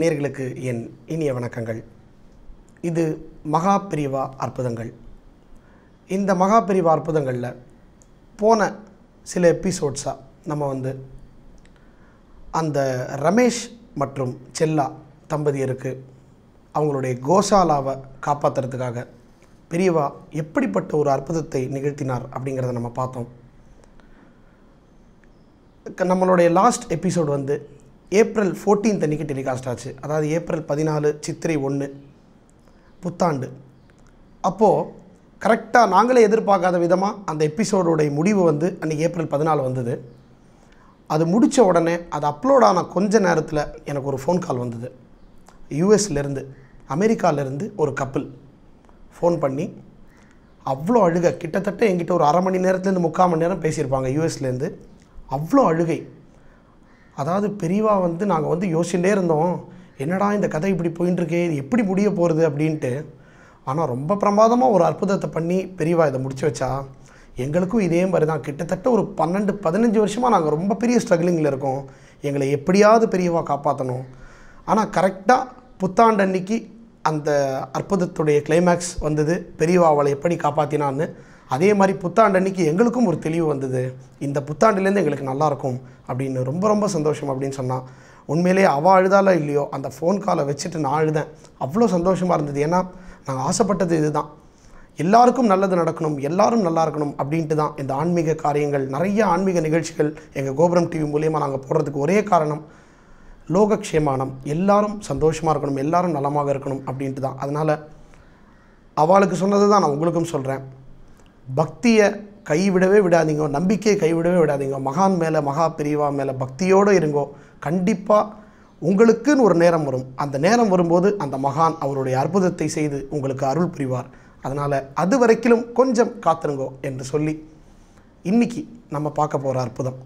நேர்களுக்கு என் இனிய வணக்கங்கள் இது மகா பிரிவா அற்புதங்கள் இந்த மகா பிரிவா அற்புதங்களில் போன சில எபிசோட்ஸாக நம்ம வந்து அந்த ரமேஷ் மற்றும் செல்லா தம்பதியருக்கு அவங்களுடைய கோசாலாவை காப்பாற்றுறதுக்காக பெரியவா எப்படிப்பட்ட ஒரு அற்புதத்தை நிகழ்த்தினார் அப்படிங்கிறத நம்ம பார்த்தோம் க- நம்மளுடைய லாஸ்ட் எபிசோடு வந்து ஏப்ரல் 14th அன்னைக்கு டெலிகாஸ்ட் ஆச்சு அதாவது ஏப்ரல் பதினாலு சித்திரை ஒன்று புத்தாண்டு அப்போது கரெக்டாக நாங்களே எதிர்பார்க்காத விதமாக அந்த எபிசோடோடைய முடிவு வந்து அன்றைக்கி ஏப்ரல் பதினாலு வந்தது அது முடித்த உடனே அது அப்லோட் ஆன கொஞ்ச நேரத்தில் எனக்கு ஒரு ஃபோன் கால் வந்தது யூஎஸ்லேருந்து அமெரிக்காவிலேருந்து ஒரு கப்பல் ஃபோன் பண்ணி அவ்வளோ அழுகை கிட்டத்தட்ட என்கிட்ட ஒரு அரை மணி நேரத்துலேருந்து முக்கால் மணி நேரம் பேசியிருப்பாங்க யூஎஸ்லேருந்து அவ்வளோ அழுகை அதாவது பெரியவா வந்து நாங்கள் வந்து யோசிச்சுட்டே இருந்தோம் என்னடா இந்த கதை இப்படி போயின்னு இருக்கே இது எப்படி முடிய போகிறது அப்படின்ட்டு ஆனால் ரொம்ப பிரமாதமாக ஒரு அற்புதத்தை பண்ணி பெரியவா இதை முடிச்சு வச்சா எங்களுக்கும் இதே மாதிரி தான் கிட்டத்தட்ட ஒரு பன்னெண்டு பதினஞ்சு வருஷமாக நாங்கள் ரொம்ப பெரிய ஸ்ட்ரகிளிங்கில் இருக்கோம் எங்களை எப்படியாவது பெரியவா காப்பாற்றணும் ஆனால் கரெக்டாக புத்தாண்டு அன்னைக்கு அந்த அற்புதத்துடைய கிளைமேக்ஸ் வந்தது பெரியவா அவளை எப்படி காப்பாற்றினான்னு அதே மாதிரி புத்தாண்டு அன்னைக்கு எங்களுக்கும் ஒரு தெளிவு வந்தது இந்த புத்தாண்டுலேருந்து எங்களுக்கு நல்லா இருக்கும் அப்படின்னு ரொம்ப ரொம்ப சந்தோஷம் அப்படின்னு சொன்னான் உண்மையிலேயே அவள் அழுதாலோ இல்லையோ அந்த ஃபோன் காலை வச்சுட்டு நான் அழுதேன் அவ்வளோ சந்தோஷமாக இருந்தது ஏன்னா நாங்கள் ஆசைப்பட்டது இதுதான் எல்லாருக்கும் நல்லது நடக்கணும் எல்லாரும் நல்லா இருக்கணும் அப்படின்ட்டு தான் இந்த ஆன்மீக காரியங்கள் நிறைய ஆன்மீக நிகழ்ச்சிகள் எங்கள் கோபுரம் டிவி மூலியமாக நாங்கள் போடுறதுக்கு ஒரே காரணம் லோகக்ஷேமானம் எல்லாரும் சந்தோஷமாக இருக்கணும் எல்லாரும் நலமாக இருக்கணும் அப்படின்ட்டு தான் அதனால் அவளுக்கு சொன்னது தான் நான் உங்களுக்கும் சொல்கிறேன் பக்தியை கைவிடவே விடாதீங்க நம்பிக்கையை கைவிடவே விடாதீங்க மகான் மேலே மகா பிரிவா மேலே பக்தியோடு இருங்கோ கண்டிப்பாக உங்களுக்குன்னு ஒரு நேரம் வரும் அந்த நேரம் வரும்போது அந்த மகான் அவருடைய அற்புதத்தை செய்து உங்களுக்கு அருள் புரிவார் அதனால் அது வரைக்கிலும் கொஞ்சம் காத்திருங்கோ என்று சொல்லி இன்னைக்கு நம்ம பார்க்க போகிற அற்புதம்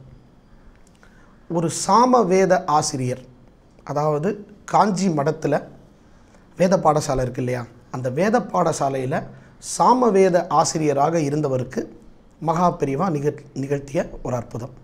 ஒரு சாம வேத ஆசிரியர் அதாவது காஞ்சி மடத்தில் வேத பாடசாலை இருக்கு இல்லையா அந்த வேத பாடசாலையில் சாமவேத ஆசிரியராக இருந்தவருக்கு மகா பெரிவா நிகழ் நிகழ்த்திய ஒரு அற்புதம்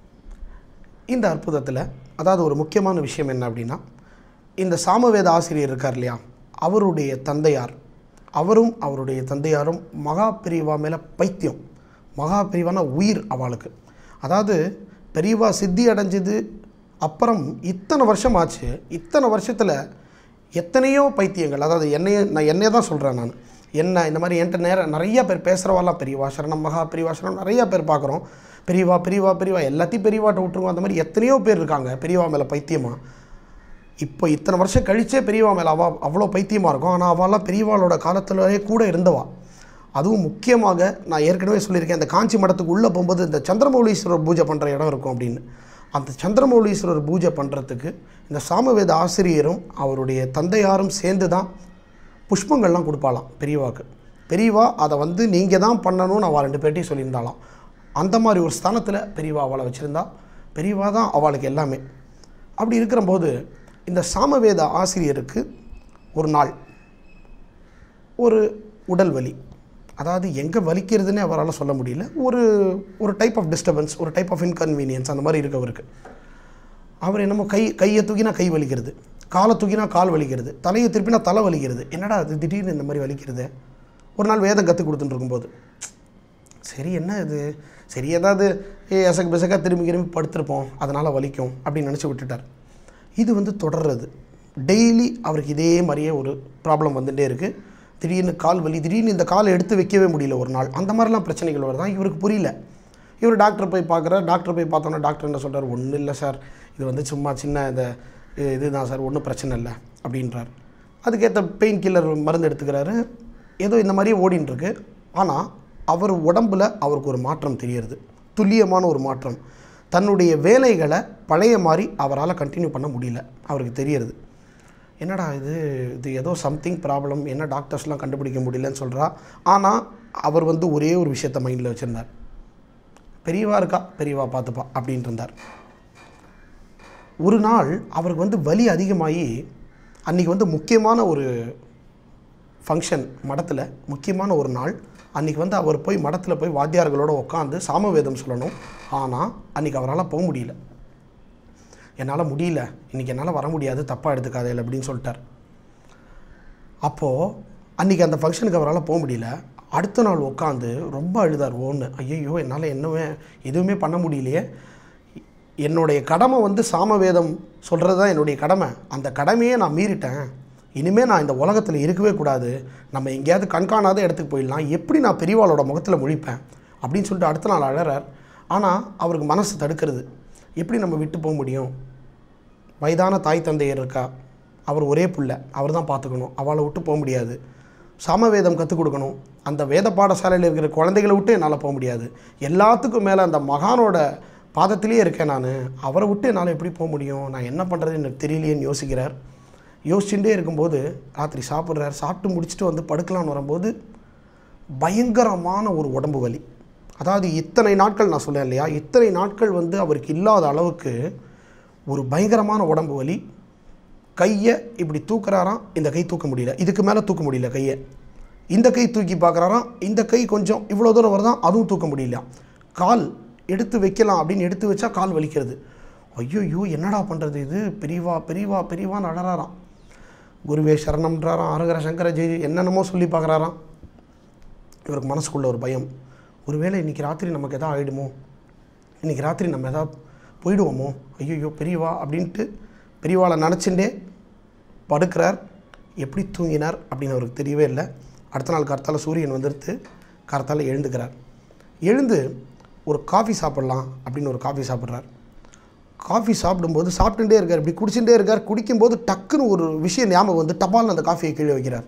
இந்த அற்புதத்தில் அதாவது ஒரு முக்கியமான விஷயம் என்ன அப்படின்னா இந்த சாமவேத ஆசிரியர் இருக்கார் இல்லையா அவருடைய தந்தையார் அவரும் அவருடைய தந்தையாரும் மகா பெரியவா மேலே பைத்தியம் மகா பெரியவான உயிர் அவளுக்கு அதாவது பெரியவா சித்தி அடைஞ்சது அப்புறம் இத்தனை வருஷம் ஆச்சு இத்தனை வருஷத்தில் எத்தனையோ பைத்தியங்கள் அதாவது என்னைய நான் என்னைய தான் சொல்கிறேன் நான் என்ன இந்த மாதிரி என்கிட்ட நேரம் நிறைய பேர் பேசுகிறவாலாம் பெரியவா சரணம் மகா பெரியவா சரணம் நிறையா பேர் பார்க்குறோம் பெரியவா பெரியவா பெரியவா எல்லாத்தையும் பெரியவாட்ட விட்டுருவோம் அந்த மாதிரி எத்தனையோ பேர் இருக்காங்க பெரியவா மேலே பைத்தியமாக இப்போ இத்தனை வருஷம் கழிச்சே பெரியவா மேலே அவள் அவ்வளோ பைத்தியமாக இருக்கும் ஆனால் அவள்லாம் பெரியவாளோட காலத்திலேயே கூட இருந்தவா அதுவும் முக்கியமாக நான் ஏற்கனவே சொல்லியிருக்கேன் அந்த காஞ்சி மடத்துக்கு உள்ளே போகும்போது இந்த சந்திரமௌலீஸ்வரர் பூஜை பண்ணுற இடம் இருக்கும் அப்படின்னு அந்த சந்திரமௌலீஸ்வரர் பூஜை பண்ணுறதுக்கு இந்த சாமவேத ஆசிரியரும் அவருடைய தந்தையாரும் சேர்ந்து தான் புஷ்பங்கள்லாம் கொடுப்பாளாம் பெரியவாக்கு பெரியவா அதை வந்து நீங்கள் தான் பண்ணணும்னு அவள் ரெண்டு பேர்ட்டையும் சொல்லியிருந்தாளாம் அந்த மாதிரி ஒரு ஸ்தானத்தில் பெரியவா அவளை வச்சுருந்தா பெரியவா தான் அவளுக்கு எல்லாமே அப்படி இருக்கிறபோது இந்த சாமவேத ஆசிரியருக்கு ஒரு நாள் ஒரு உடல் வலி அதாவது எங்கே வலிக்கிறதுனே அவரால் சொல்ல முடியல ஒரு ஒரு டைப் ஆஃப் டிஸ்டர்பன்ஸ் ஒரு டைப் ஆஃப் இன்கன்வீனியன்ஸ் அந்த மாதிரி இருக்கு அவருக்கு அவர் என்னமோ கை கையை தூக்கினா கை வலிக்கிறது காலை தூக்கினா கால் வலிக்கிறது தலையை திருப்பினா தலை வலிக்கிறது என்னடா அது திடீர்னு இந்த மாதிரி வலிக்கிறது ஒரு நாள் வேதம் கற்றுக் கொடுத்துட்டு இருக்கும்போது சரி என்ன இது சரி ஏதாவது ஏ எசக்கு பிசக்கா திரும்பி திரும்பி படுத்திருப்போம் அதனால் வலிக்கும் அப்படின்னு நினச்சி விட்டுட்டார் இது வந்து தொடர்றது டெய்லி அவருக்கு இதே மாதிரியே ஒரு ப்ராப்ளம் வந்துகிட்டே இருக்குது திடீர்னு கால் வலி திடீர்னு இந்த காலை எடுத்து வைக்கவே முடியல ஒரு நாள் அந்த மாதிரிலாம் பிரச்சனைகள் வருதான் இவருக்கு புரியல இவர் டாக்டர் போய் பார்க்குறார் டாக்டர் போய் பார்த்தோன்னா டாக்டர் என்ன சொல்கிறார் ஒன்றும் இல்லை சார் இது வந்து சும்மா சின்ன இந்த இ- இதுதான் சார் ஒன்றும் பிரச்சனை இல்லை அப்படின்றார் அதுக்கேற்ற பெயின் கில்லர் மருந்து எடுத்துக்கிறாரு ஏதோ இந்த மாதிரியே ஓடின்னு இருக்கு ஆனால் அவர் உடம்புல அவருக்கு ஒரு மாற்றம் தெரியறது துல்லியமான ஒரு மாற்றம் தன்னுடைய வேலைகளை பழைய மாதிரி அவரால் கண்டினியூ பண்ண முடியல அவருக்கு தெரியறது என்னடா இது இது ஏதோ சம்திங் ப்ராப்ளம் என்ன டாக்டர்ஸ்லாம் கண்டுபிடிக்க முடியலன்னு சொல்கிறா ஆனால் அவர் வந்து ஒரே ஒரு விஷயத்த மைண்டில் வச்சுருந்தார் பெரியவா இருக்கா பெரியவா பார்த்துப்பா அப்படின்ட்டு இருந்தார் ஒரு நாள் அவருக்கு வந்து வலி அதிகமாகி அன்றைக்கி வந்து முக்கியமான ஒரு ஃபங்க்ஷன் மடத்தில் முக்கியமான ஒரு நாள் அன்றைக்கி வந்து அவர் போய் மடத்தில் போய் வாத்தியார்களோட உட்காந்து சாமவேதம் சொல்லணும் ஆனால் அன்றைக்கி அவரால் போக முடியல என்னால் முடியல இன்றைக்கி என்னால் வர முடியாது தப்பாக எடுத்துக்காதே அப்படின்னு சொல்லிட்டார் அப்போது அன்றைக்கி அந்த ஃபங்க்ஷனுக்கு அவரால் போக முடியல அடுத்த நாள் உட்காந்து ரொம்ப அழுதார் ஓன்னு ஐயையோ என்னால் என்னவே எதுவுமே பண்ண முடியலையே என்னுடைய கடமை வந்து சாமவேதம் சொல்கிறது தான் என்னுடைய கடமை அந்த கடமையே நான் மீறிட்டேன் இனிமேல் நான் இந்த உலகத்தில் இருக்கவே கூடாது நம்ம எங்கேயாவது கண்காணாத இடத்துக்கு போயிடலாம் எப்படி நான் பெரியவாளோட முகத்தில் முழிப்பேன் அப்படின்னு சொல்லிட்டு அடுத்த நாள் அழறார் ஆனால் அவருக்கு மனசு தடுக்கிறது எப்படி நம்ம விட்டு போக முடியும் வயதான தாய் தந்தையர் இருக்கா அவர் ஒரே புள்ள அவர் தான் பார்த்துக்கணும் அவளை விட்டு போக முடியாது சமவேதம் கற்றுக் கொடுக்கணும் அந்த வேத பாடசாலையில் இருக்கிற குழந்தைகளை விட்டு என்னால் போக முடியாது எல்லாத்துக்கும் மேலே அந்த மகானோட பாதத்திலேயே இருக்கேன் நான் அவரை விட்டு என்னால் எப்படி போக முடியும் நான் என்ன பண்ணுறது எனக்கு தெரியலையேன்னு யோசிக்கிறார் யோசிச்சுட்டே இருக்கும்போது ராத்திரி சாப்பிட்றார் சாப்பிட்டு முடிச்சுட்டு வந்து படுக்கலான்னு வரும்போது பயங்கரமான ஒரு உடம்பு வலி அதாவது இத்தனை நாட்கள் நான் சொன்னேன் இல்லையா இத்தனை நாட்கள் வந்து அவருக்கு இல்லாத அளவுக்கு ஒரு பயங்கரமான உடம்பு வலி கையை இப்படி தூக்குறாராம் இந்த கை தூக்க முடியல இதுக்கு மேலே தூக்க முடியல கையை இந்த கை தூக்கி பார்க்குறாராம் இந்த கை கொஞ்சம் இவ்வளோ தூரம் வருதான் அதுவும் தூக்க முடியல கால் எடுத்து வைக்கலாம் அப்படின்னு எடுத்து வச்சா கால் வலிக்கிறது ஐயோ என்னடா பண்ணுறது இது பெரியவா பெரியவா பெரியவான்னு அழறாராம் குருவே சரணம்ன்றாராம் அரகர சங்கர ஜெய் என்னென்னமோ சொல்லி பார்க்குறாராம் இவருக்கு மனசுக்குள்ள ஒரு பயம் ஒருவேளை இன்றைக்கி ராத்திரி நமக்கு எதாவது ஆகிடுமோ இன்றைக்கி ராத்திரி நம்ம எதாவது போயிடுவோமோ ஐயோ பெரியவா அப்படின்ட்டு பெரியவாளை நினச்சிண்டே படுக்கிறார் எப்படி தூங்கினார் அப்படின்னு அவருக்கு தெரியவே இல்லை அடுத்த நாள் கார்த்தால சூரியன் வந்துடுத்து கார்த்தால எழுந்துக்கிறார் எழுந்து ஒரு காஃபி சாப்பிட்லாம் அப்படின்னு ஒரு காஃபி சாப்பிட்றார் காஃபி சாப்பிடும்போது சாப்பிட்டுட்டே இருக்கார் இப்படி குடிச்சுட்டே இருக்கார் குடிக்கும்போது டக்குன்னு ஒரு விஷயம் ஞாபகம் வந்து டபால்னு அந்த காஃபியை கீழே வைக்கிறார்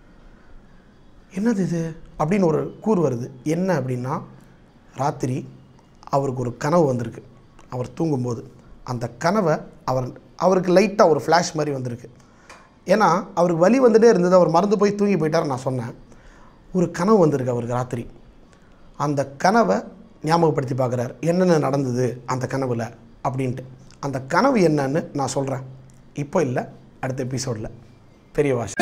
என்னது இது அப்படின்னு ஒரு கூறு வருது என்ன அப்படின்னா ராத்திரி அவருக்கு ஒரு கனவு வந்திருக்கு அவர் தூங்கும்போது அந்த கனவை அவர் அவருக்கு லைட்டாக ஒரு ஃப்ளாஷ் மாதிரி வந்திருக்கு ஏன்னா அவருக்கு வலி வந்துட்டே இருந்தது அவர் மறந்து போய் தூங்கி போயிட்டார் நான் சொன்னேன் ஒரு கனவு வந்திருக்கு அவருக்கு ராத்திரி அந்த கனவை ஞாபகப்படுத்தி பார்க்குறார் என்னென்ன நடந்தது அந்த கனவில் அப்படின்ட்டு அந்த கனவு என்னன்னு நான் சொல்கிறேன் இப்போ இல்லை அடுத்த எபிசோடில் பெரிய வாசி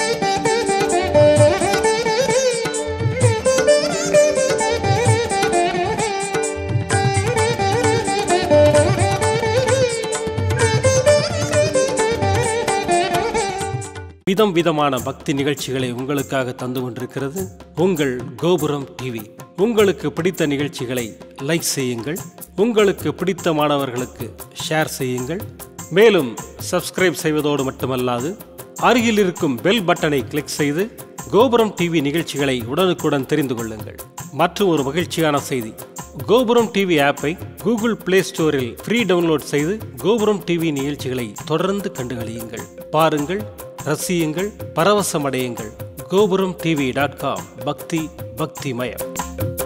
விதம் விதமான பக்தி நிகழ்ச்சிகளை உங்களுக்காக தந்து கொண்டிருக்கிறது உங்கள் கோபுரம் டிவி உங்களுக்கு பிடித்த நிகழ்ச்சிகளை லைக் செய்யுங்கள் உங்களுக்கு பிடித்த மாணவர்களுக்கு ஷேர் செய்யுங்கள் மேலும் சப்ஸ்கிரைப் செய்வதோடு மட்டுமல்லாது அருகில் இருக்கும் பெல் பட்டனை கிளிக் செய்து கோபுரம் டிவி நிகழ்ச்சிகளை உடனுக்குடன் தெரிந்து கொள்ளுங்கள் மற்றும் ஒரு மகிழ்ச்சியான செய்தி கோபுரம் டிவி ஆப்பை கூகுள் பிளே ஸ்டோரில் ஃப்ரீ டவுன்லோட் செய்து கோபுரம் டிவி நிகழ்ச்சிகளை தொடர்ந்து கண்டுகளியுங்கள் பாருங்கள் ரசியுங்கள் பரவசமடையுங்கள் கோபுரம் டிவி டாட் காம் பக்தி பக்திமயம்